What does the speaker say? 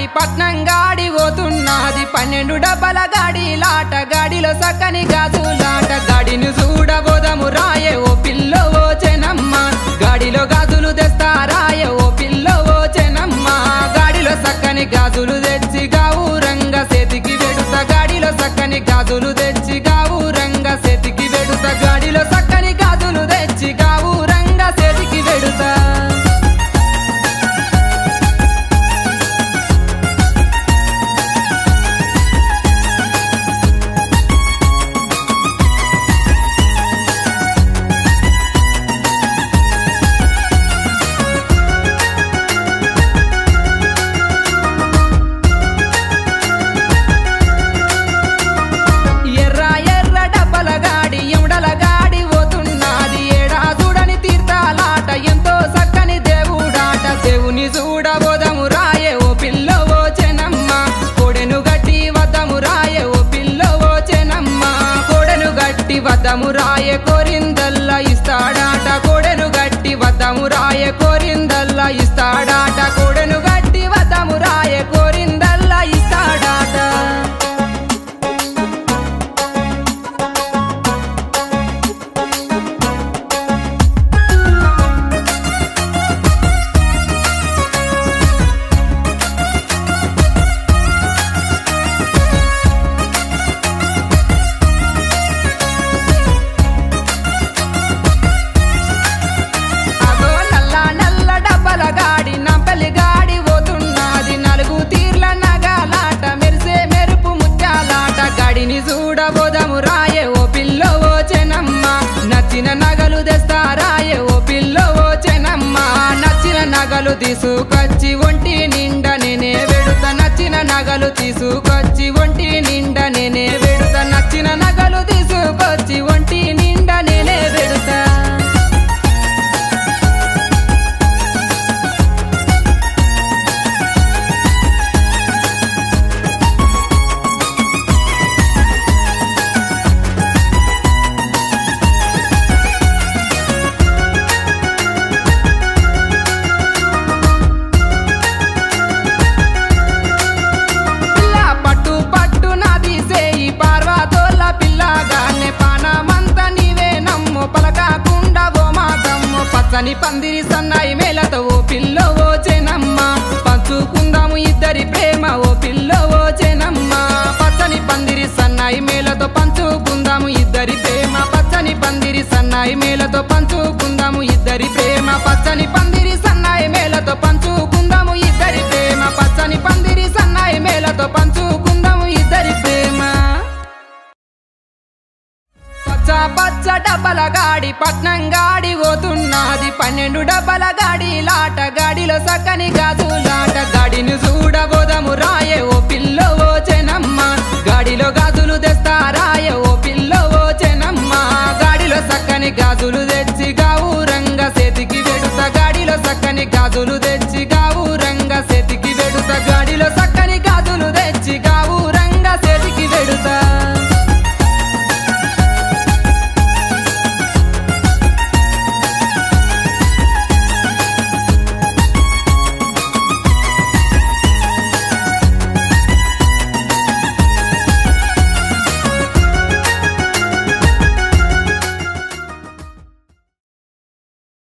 గాడి పట్నం గాడి పోతున్నది పన్నెండు డబ్బల గాడి లాట గాడిలో సక్కని గాజులాట గాడిని చూడబోదము రాయే ఓ పిల్ల ఓ చెనమ్మ గాడిలో గాజులు తెస్తారాయే ఓ పిల్ల ఓ చెనమ్మ గాడిలో సక్కని గాజులు తెచ్చి గావురంగ చేతికి వెడుత గాడిలో సక్కని గాజులు తెచ్చి గావురంగ చేతికి వెడుత గాడిలో సక్కని గాజులు తెచ్చి గావురంగ చేతికి వెడుతా ఎర్ర ఎర్ర డబ్బల గాడి ఎముడల గాడి పోతున్నది ఏడా చూడని తీర్థాలాట ఎంతో చక్కని దేవుడాట దేవుని చూడబోదము రాయే ఓ పిల్ల ఓ చెనమ్మ కోడెను గట్టి వద్దము రాయే ఓ పిల్ల ఓ చెనమ్మ కోడెను గట్టి వద్దము రాయే కోరిందల్లా ఇస్తాడాట కోడెను గట్టి వద్దము రాయే కోరిందల్లా ఇస్తాడాట కోడెను గట్టి వద్దము రాయే కోరిందల్లా ఇస్తాడాట అగో నల్ల నల్ల డబ్బల గాడి నంపలి గాడి పోతున్నది నలుగు తీర్ల నగలాట మెరిసే మెరుపు ముత్యాలాట గాడిని చూడబోదము రాయే ఓ పిల్ల ఓ చెనమ్మ నచ్చిన నగలు తెస్తారాయే ఓ పిల్ల ఓ చెనమ్మ నచ్చిన నగలు తీసుకొచ్చి ఒంటి నిండా నేనే వెడుత నచ్చిన నగలు తీసుకొచ్చి ఒంటి నిండా నేనే వెడుత నచ్చిన నగలు తీసుకొచ్చి ఒంటి నిండా నేనే వెడుతా పిల్ల పట్టు పట్టు నాది సేయి పార్వతోల పిల్లగానే పానమంత నీవే నమ్ము పలకాకుండా ఓ మాతమ్ము పచ్చని పందిరి సన్నాయి మేలతో ఓ పిల్ల ఓ చెనమ్మ పంచుకుందాము ఇద్దరి ప్రేమ ఓ పిల్ల ఓ చెనమ్మ పచ్చని పందిరి సన్నాయి మేలతో పంచుకుందాము ఇద్దరి ప్రేమ పచ్చని పందిరి సన్నాయి మేలతో పంచుకుందాము ఇద్దరి ప్రేమ పచ్చని పందిరి సన్నాయి మేలతో పంచుకుందాము ఇద్దరి ప్రేమ పచ్చని పందిరి సన్నాయి మేలతో పంచుకుందాము ఇద్దరి ప్రేమ పచ్చ పచ్చ డబ్బల గాడి పట్నం గాడి పోతున్నది పన్నెండు డబ్బల గాడి లాట గాడిలో సక్కని గాజులాట